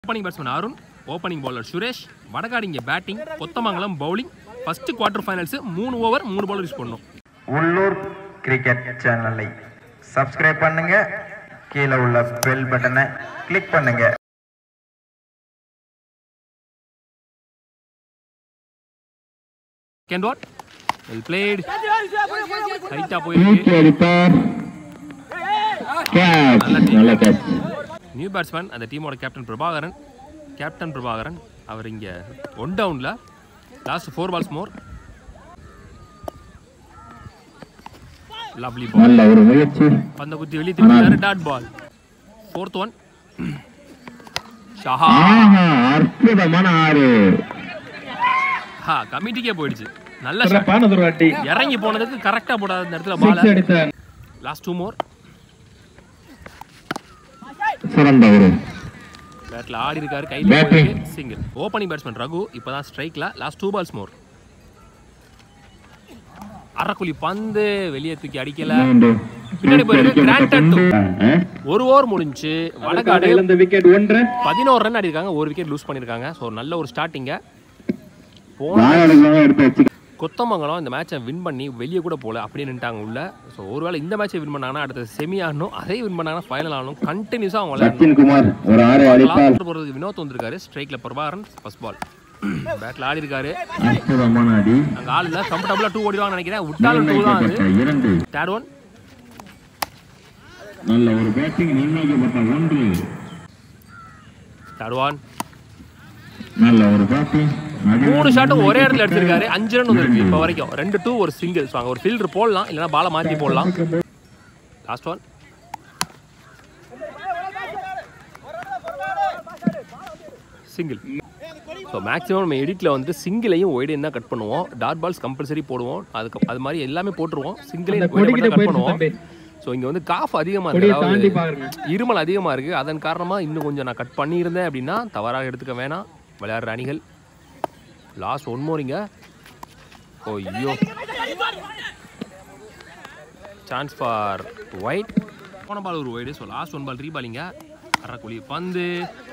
Opening batsman Arun opening bowler Suresh வடகாடி இங்கே batting Kothamangalam bowling first quarter finals மூணு ஓவர் மூணு பவுலர் யூஸ் பண்ணணும் உள்ளூர் கிரிக்கெட் சேனலை சப்ஸ்கிரைப் பண்ணுங்க கீழே உள்ள பெல் பட்டனை கிளிக் பண்ணுங்க கேன் வாட் வெல் பிளேட் ரைட்டா போயிருக்கு தூக்கி அடிப்பார் கேட்ச் நல்ல கேட்ச் நியூ பேட்ஸ்மேன் அந்த டீமோட கேப்டன் பிரபாகரன் கேப்டன் பிரபாகரன் அவர் இங்கே ஒன் டவுனில் last four balls more lovely ball நல்ல ஒரு முயற்சி பந்த குத்தி வெளியே திருப்பினாரு டாட் பால் ஃபோர்த் ஒன் ஷஹா ஆஹா அற்புதமான ஆறு ஹா கமிட்டிக்கே போயிடுச்சு நல்ல shot. சிறப்பானது ஒரு வாட்டி இறங்கி போனதுக்கு கரெக்டாக போடாத இந்த இடத்துல சிக்ஸ் பால அடித்தார் லாஸ்ட் டூ மோர் சிறந்த ஒரு பேட்டில் ஆடி இருக்காரு கையில் Batting. போயிருக்கு சிங்கிள் ஓப்பனிங் பேட்ஸ்மேன் ரகு இப்போதான் ஸ்ட்ரைக்கில் லாஸ்ட் டூ பால்ஸ் மோர் அரைக்குழி பந்து வெளியே தூக்கி அடிக்கல மூன்று. பின்னாடி போயிருக்கு granted two. ஆ? ஒரு ஓவர் முடிஞ்சு வடகாடு இழந்த விக்கெட் ஒன்று பதினோரு ரன் அடிருக்காங்க ஒரு விக்கெட் லூஸ் பண்ணியிருக்காங்க ஸோ நல்ல ஒரு ஸ்டார்டிங்க போன வாயாடுகளா எடுத்து வச்சு கொத்தமங்கலம் இந்த மேட்சை வின் பண்ணி வெளியே கூட போகல அப்படியே நின்ட்டாங்க உள்ள ஸோ ஒருவேளை இந்த மேட்சை வின் பண்ணாங்கன்னா அடுத்த செமி ஆடணும் அதே வின் பண்ணாங்கன்னா ஃபைனல் ஆகணும் கண்டினியூஸாக அவங்க விளையாடணும் சச்சின் குமார் ஒரு ஆறு அடிப்பார் லாஸ்ட் போகிறதுக்கு வினோத் வந்திருக்காரு ஸ்ட்ரைக்கில் பிரபாகரன் ஃபர்ஸ்ட் பால் பேட்டில் ஆடி இருக்காரு அற்புதமான அடி அங்கே ஆள் இல்லை கம்ஃபர்டபுளாக டூ ஓடிவாங்கன்னு நினைக்கிறேன் விட்டாலும் டூ தான் அது நிர்ணயிக்கப்பட்ட இரண்டு தேர்ட் ஒன் நல்ல ஒரு பேட்டிங் நிர்ணயிக்கப்பட்ட ஒன்று தேர்ட் ஒன் நல்ல ஒரு பேட்டிங் மூணு ஷாட்டும் ஒரே இடத்துல அடிச்சிருக்காரு அஞ்சு ரன் வந்திருக்கு இப்போ வரைக்கும் ரெண்டு டூ ஒரு சிங்கிள் ஸோ அங்கே ஒரு ஃபீல்டர் போடலாம் இல்லைன்னா பாலை மாற்றி போடலாம் last one single so maximum நம்ம எடிட்டில் வந்து சிங்கிளையும் ஒய்டையும் தான் கட் பண்ணுவோம் டாட் பால்ஸ் கம்பல்சரி போடுவோம் அதுக்கு அது மாதிரி எல்லாமே போட்டுருவோம் அந்த சிங்கிளையும் கொடிக்கிட்ட கட் போயிடுச்சு பண்ணுவோம் தம்பி ஸோ இங்கே வந்து காஃப் அதிகமாக கொடியை இருக்குது தாண்டி அதாவது பாருங்க இருமல் அதிகமாக இருக்குது அதன் காரணமாக இன்னும் கொஞ்சம் நான் கட் பண்ணியிருந்தேன் அப்படின்னா தவறாக எடுத்துக்க வேணாம் விளையாடுற அணிகள் லாஸ்ட் ஒன் மோரிங்க ஓ ஐயோ சான்ஸ் ஃபார் ஒயிட் போன பால் ஒரு wide so last one ball ரீபாலிங்க அறக்குழி பந்து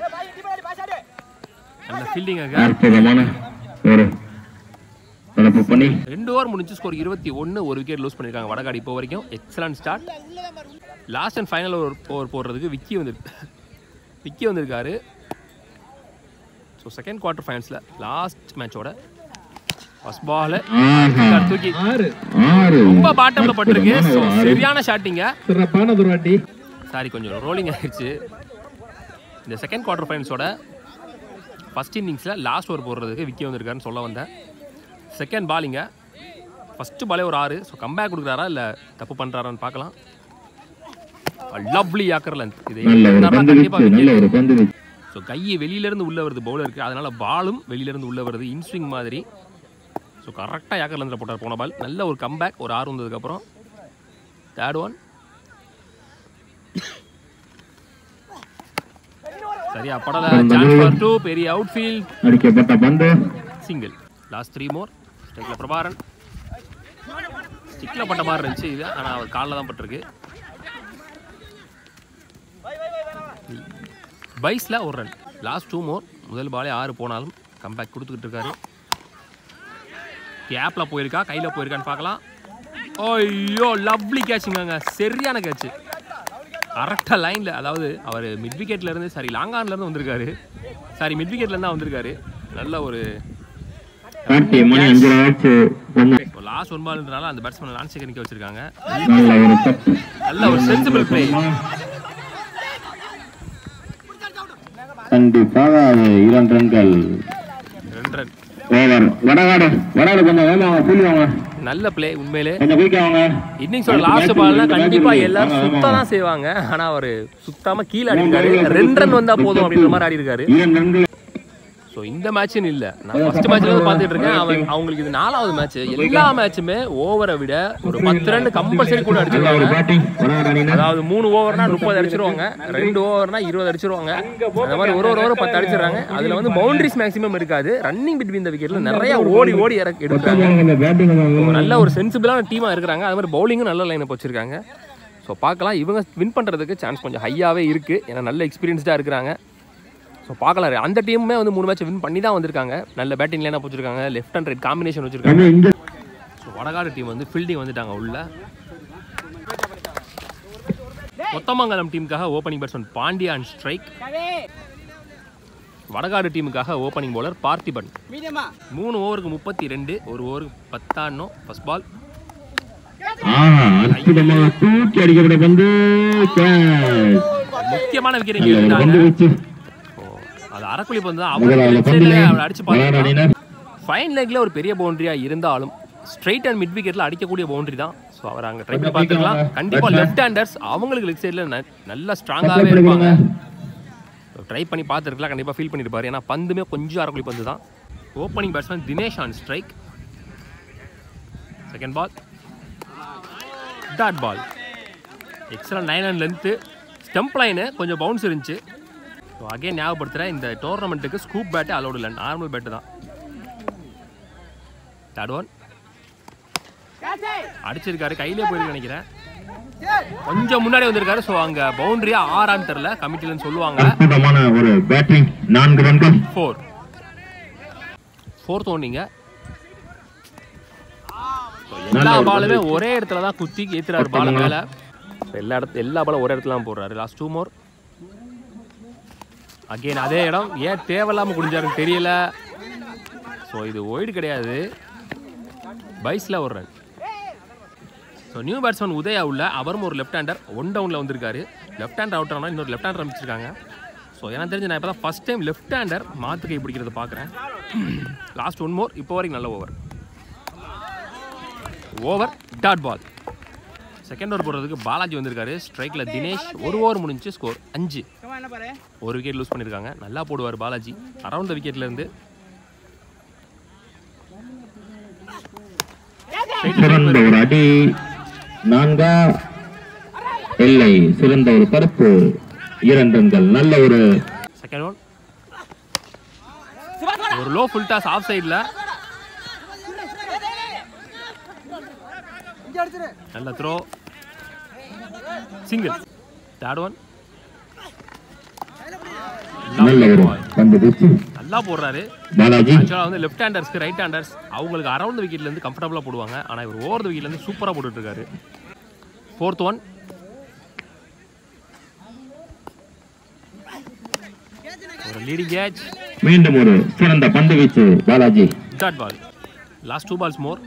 நல்ல ஃபீல்டிங்க அற்புதமான ஒரு தடுப்பு பண்ணி ரெண்டு ஓவர் முடிஞ்சு ஸ்கோர் இருபத்தி ஒன்று ஒரு விக்கெட் லூஸ் பண்ணியிருக்காங்க வடகாடி இப்போ வரைக்கும் excellent start last and final over over போடுறதுக்கு விக்கி வந்திருக்கு விக்கி வந்திருக்காரு ஸோ செகண்ட் குவார்ட்டர் ஃபைனல்ஸில் லாஸ்ட் மேட்சோட ஃபர்ஸ்ட் பால் ஆஹா தூக்கி ஆறு ஆறு ரொம்ப பாட்டம்ல பட்டிருக்கு அற்புதமான ஸோ ஒரு ஆறு. சரியான ஷாட்டிங்க சிறப்பானது ஒரு வாட்டி சாரி கொஞ்சம் ரோலிங் ஆயிடுச்சு இந்த செகண்ட் குவார்ட்டர் ஃபைனல்ஸோட ஃபர்ஸ்ட் இன்னிங்ஸில் லாஸ்ட் ஓவர் போடுறதுக்கு விக்கி வந்திருக்காருன்னு சொல்ல வந்தேன் செகண்ட் பாலிங்க ஃபஸ்ட்டு பாலே ஒரு ஆறு ஸோ கம்பேக் கொடுக்குறாரா இல்லை தப்பு பண்ணுறாரான்னு பார்க்கலாம் லவ்லி ஆக்கர் லென்த் இது நல்ல ஒரு பந்து கண்டிப்பாக வீச்சு நல்ல ஒரு பந்து வீச்சு ஸோ கையை வெளியிலேருந்து உள்ளே வருது பவுலருக்கு அதனால் பாலும் வெளியிலேருந்து உள்ளே வருது இன்ஸ்விங் மாதிரி ஸோ கரெக்டாக யாக்கர் லெந்தில் போட்டார் போன பால் நல்ல ஒரு கம்பேக் ஒரு ஆறு வந்ததுக்கப்புறம் தேர்ட் ஒன் சரியா படல சான்ஸ் ஃபார் டூ பெரிய அவுட் ஃபீல்ட் அடிக்கப்பட்ட பந்து சிங்கிள் லாஸ்ட் த்ரீ மோர் ஸ்டெக்கில் பிரபாரன் ஸ்டிக்கில் பட்ட மாதிரி இருந்துச்சு இது ஆனால் அவர் காலில் தான் பட்டிருக்கு பைஸில் ஒரு ரன் லாஸ்ட் டூ மோர் முதல் பாலே ஆறு போனாலும் கம்பேக் கொடுத்துக்கிட்டு இருக்காரு கேப்பில் போயிருக்கா கையில் போயிருக்கான்னு பார்க்கலாம் ஐயோ லவ்லி கேட்சுங்க சரியான கேட்ச் கரெக்டாக லைனில் அதாவது அவர் மிட் விக்கெட்ல இருந்து சாரி லாங் இருந்து வந்திருக்காரு சாரி மிட் விக்கெட்ல இருந்து தான் வந்திருக்காரு நல்ல ஒரு காட்டி மணி அஞ்சு ஆச்சு பொண்ணு லாஸ்ட் ஒன் பால்ன்றனால அந்த பேட்ஸ்மேன் லான்ச் செகண்ட் நிற்க வச்சிருக்காங்க நல்ல ஒரு தப்பு நல்ல ஒரு சென்சிபிள் பிளே கண்டிப்பாக அது இரண்டு ரன்கள் ரெண்டு ரன் ஓவர் வடகாடு வடகாடு கொஞ்சம் வேகமாக புரியுவாங்க நல்ல பிளே உண்மையிலே கொஞ்சம் குயிக்காங்க இன்னிங்ஸோட லாஸ்ட் பால்னா கண்டிப்பா எல்லாரும் சுத்த தான் செய்வாங்க ஆனா அவரு சுத்தாம கீழே ஆடி இருக்காரு ரெண்டு ரன் வந்தா போதும் அப்படின்ற மாதிரி ஆடி இருக்காரு இரண்டு ரன்கள் ஸோ இந்த மேட்ச்னு இல்ல நான் ஃபர்ஸ்ட் மேட்ச்ல இருந்து பார்த்துட்டு இருக்கேன் அவன் அவங்களுக்கு இது நாலாவது மேட்ச் எல்லா மேட்சுமே ஓவரை விட ஒரு பத்து ரன் கம்பல்சரி கூட ஒரு அடிச்சிருக்காங்க பேட்டிங் வடகாடு அணியினர் அதாவது மூணு ஓவர்னா முப்பது அடிச்சிருவாங்க ரெண்டு ஓவர்னா இருபது அடிச்சிருவாங்க அந்த மாதிரி ஒரு ஒரு ஓவர் பத்து அடிச்சிடுறாங்க அதுல வந்து பவுண்டரிஸ் மேக்ஸிமம் இருக்காது ரன்னிங் பிட்வீன் த விக்கெட்ல நிறைய ஓடி ஓடி இறக்கி எடுக்கிறாங்க இந்த பேட்டிங் ஒரு நல்ல ஒரு சென்சிபிளான டீமாக இருக்கிறாங்க அது மாதிரி பவுலிங்கும் நல்ல லைனப் வச்சிருக்காங்க ஸோ பார்க்கலாம் இவங்க வின் பண்ணுறதுக்கு சான்ஸ் கொஞ்சம் ஹையாகவே இருக்குது ஏன்னா நல்ல எக்ஸ்பீரியன்ஸ்டாக இருக்கிறாங்க ஸோ பார்க்கலாம் அந்த டீமுமே வந்து மூணு மேட்ச் வின் பண்ணி தான் வந்திருக்காங்க நல்ல பேட்டிங் லைனாக வச்சிருக்காங்க லெஃப்ட் அண்ட் ரைட் காம்பினேஷன் வச்சிருக்காங்க நம்ம இங்க ஸோ வடகாடு டீம் வந்து ஃபீல்டிங் வந்துட்டாங்க உள்ள கொத்தமங்கலம் டீமுக்காக opening batsman Pandiya and strike Vadakadu டீமுக்காக ஓப்பனிங் bowler பார்த்திபன் மூணு ஓவருக்கு முப்பத்தி ரெண்டு ஒரு ஓவருக்கு பத்தானோ ஃபர்ஸ்ட் பால் ஆஹா அற்புதமாக தூக்கி அடிக்கப்பட்ட பந்து catch. முக்கியமான விக்கெட் நல்ல ஒரு பந்து எடுத்தாங்க வச்சு ஓ, அது அரக்குழி பந்து தான் முதலாவது அவர் பந்தில் அவர் அடிச்சு பார்த்துருக்கான் விளையாடினார் ஃபைன் லெக்ல ஒரு பெரிய பவுண்டரியா இருந்தாலும் ஸ்ட்ரைட் அண்ட் மிட் விக்கெட்ல அடிக்கக்கூடிய பவுண்டரி தான் ஸோ அவர் அங்கே ட்ரை பண்ணி பார்த்துக்கலாம் கண்டிப்பாக லெஃப்ட் ஹேண்டர்ஸ் அவங்களுக்கு லெஃப்ட் சைடில் நல்லா ஸ்ட்ராங்காகவே இருப்பாங்க ட்ரை பண்ணி பார்த்துருக்கலாம் கண்டிப்பாக ஃபீல் பண்ணியிருப்பாரு ஏன்னா பந்துமே கொஞ்சம் அரக்குழி பந்து தான் opening batsman Dinesh on strike second ball dot ball extra nine and length stump line கொஞ்சம் பவுன்ஸ் இருந்துச்சு ஸோ அகைன் ஞாபகப்படுத்துகிறேன் இந்த டோர்னமெண்ட்டுக்கு ஸ்கூப் பேட்டு அலோடு இல்லை நார்மல் பேட்டு தான் தேர்ட் ஒன் அடிச்சிருக்காரு கையிலே போயிருக்கு நினைக்கிறேன் கொஞ்சம் முன்னாடி வந்திருக்காரு ஸோ அங்கே பவுண்டரியா ஆறான்னு தெரில கமிட்டிலன்னு சொல்லுவாங்க அற்புதமான ஒரு பேட்டிங் நான்கு ரன்கள் ஃபோர் ஃபோர்த் ஓனிங்க எல்லா பாலுமே ஒரே இடத்துல தான் குத்தி ஏத்துறாரு பால மேல எல்லா இடத்து எல்லா பாலும் ஒரே இடத்துல தான் போடுறாரு லாஸ்ட் டூ மோர் அகைன் அதே இடம் ஏன் தேவையில்லாம குடிஞ்சாருன்னு தெரியல ஸோ இது ஒய்டு கிடையாது பைஸில் ஒரு run so new batsman Udaya உள்ள அவரும் ஒரு லெஃப்ட் ஹேண்டர் ஒன் டவுனில் வந்திருக்காரு லெஃப்ட் ஹேண்டர் அவுட் ஆனால் இன்னொரு லெஃப்ட் ஹேண்டர் அமைச்சிருக்காங்க ஸோ எனக்கு தெரிஞ்சு நான் இப்போ தான் ஃபஸ்ட் டைம் லெஃப்ட் ஹேண்டர் மாற்று கை பிடிக்கிறத பார்க்குறேன் லாஸ்ட் ஒன் மோர் இப்போ வரைக்கும் நல்ல over over dot ball second over போடுறதுக்கு பாலாஜி வந்திருக்காரு ஸ்ட்ரைக்கில் தினேஷ் ஒரு ஓவர் முடிஞ்சு ஸ்கோர் அஞ்சு ஒரு விக்கெட் லூஸ் பண்ணியிருக்காங்க நல்லா போடுவார் பாலாஜி அரௌண்ட் த விக்கெட்லேருந்து சிறந்த ஒரு அடி நான்கா இல்லை சிறந்த ஒரு தடுப்பு இரண்டு ரன்கள் நல்ல ஒரு செகண்ட் ஒன் ஒரு லோ ஃபுல் டாஸ் ஆஃப் சைடில் நல்ல த்ரோ சிங்கிள் தேர்ட் ஒன் நல்ல ஒரு பந்து வீச்சு நல்லா போடுறாரு பாலாஜி ஆக்சுவலாக வந்து லெஃப்ட் ஹேண்டர்ஸ்க்கு ரைட் ஹேண்டர்ஸ் அவங்களுக்கு அரௌண்ட் விக்கெட்லேருந்து கம்ஃபர்டபுளாக போடுவாங்க ஆனால் இவர் ஓவர் விக்கெட்லேருந்து சூப்பராக போட்டுட்டு இருக்காரு ஃபோர்த் ஒன் ஒரு லீடிங் கேட்ச் மீண்டும் ஒரு சிறந்த பந்து வீச்சு Balaji dot ball last two balls more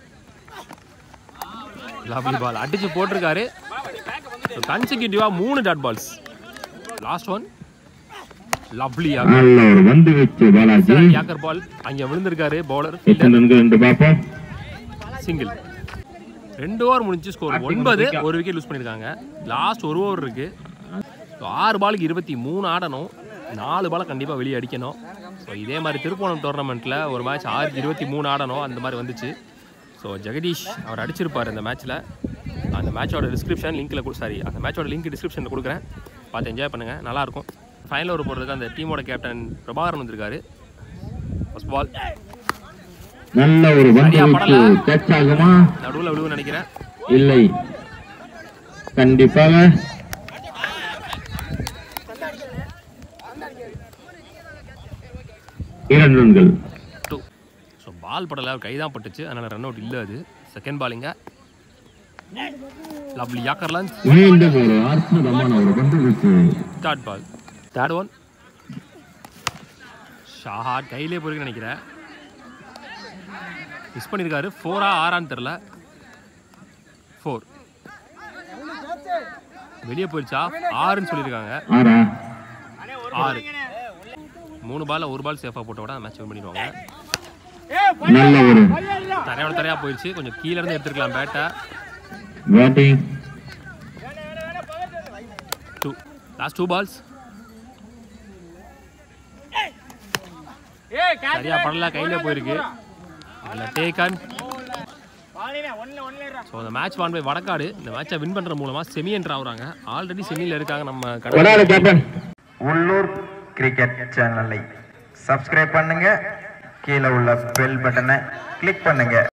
lovely ball அடிச்சு போட்டிருக்காரு கன்சிக்யூட்டிவாக மூணு dot balls last one lovely நல்ல ஒரு பந்து வீச்சு பாலாஜி யாக்கர் பால் அங்கே விழுந்திருக்காரு பவுலர் எத்தனை ரன்கள் என்று பார்ப்போம் சிங்கிள் ரெண்டு ஓவர் முடிஞ்சு ஸ்கோர் ஒன்பது ஒரு விக்கெட் லூஸ் பண்ணியிருக்காங்க லாஸ்ட் ஒரு ஓவர் இருக்கு ஸோ ஆறு பாலுக்கு இருபத்தி மூணு ஆடணும் நாலு பாலை கண்டிப்பாக வெளியே அடிக்கணும் ஸோ இதே மாதிரி திருப்போணம் டோர்னமெண்ட்டில் ஒரு மேட்ச் ஆறு இருபத்தி மூணு ஆடணும் அந்த மாதிரி வந்துச்சு ஸோ ஜெகதீஷ் அவர் அடிச்சிருப்பார் அந்த மேட்ச்சில் அந்த மேட்சோட டிஸ்கிரிப்ஷன் லிங்க்கில் சாரி அந்த மேட்சோட லிங்க் டிஸ்கிரிப்ஷனில் கொடுக்குறேன் பார்த்து என்ஜாய் பண்ணுங்கள் நல்லாயிருக்கும் ஃபைனல் ஓவர் போடுறதுக்கு அந்த டீமோட கேப்டன் பிரபாகரன் வந்திருக்காரு ஃபர்ஸ்ட் பால் நல்ல ஒரு பந்து சரியா வீச்சு படல. கேட்ச் ஆகுமா நடுவில் விழுவுன்னு நினைக்கிறேன் இல்லை கண்டிப்பாக இரண்டு ரன்கள் டூ ஸோ பால் படல அவர் கை தான் பட்டுச்சு அதனால் ரன் அவுட் இல்லை அது செகண்ட் பாலிங்க லவ்லி யாக்கர்லாந்து மீண்டும் ஒரு அற்புதமான ஒரு பந்து வீச்சு தேர்ட் பால் தேர்ட் ஒன் ஷாஹாட் கையிலே போயிருக்குன்னு நினைக்கிறேன் மிஸ் பண்ணியிருக்காரு ஃபோரா ஆறான்னு தெரில ஃபோர் வெளியே போயிடுச்சா ஆறுன்னு சொல்லியிருக்காங்க ஆறா ஆறு மூணு பால்ல ஒரு பால் சேஃபாக போட்ட விட மேட்ச் வின் பண்ணிடுவாங்க நல்ல ஒரு தரையோட தரையாக போயிடுச்சு கொஞ்சம் கீழே இருந்து எடுத்துருக்கலாம் பேட்டை batting two last two balls சரியா படல கையில போயிருக்கு அதில் டேக்கன் ஸோ அந்த மேட்ச் வான் பை வடக்காடு இந்த மேட்சை வின் பண்ணுற மூலமாக செமி என்ட்ரு ஆகுறாங்க ஆல்ரெடி செமியில் இருக்காங்க நம்ம கடை வடாது கேப்டன் உள்ளூர் கிரிக்கெட் சேனலை சப்ஸ்கிரைப் பண்ணுங்க கீழே உள்ள பெல் பட்டனை கிளிக் பண்ணுங்க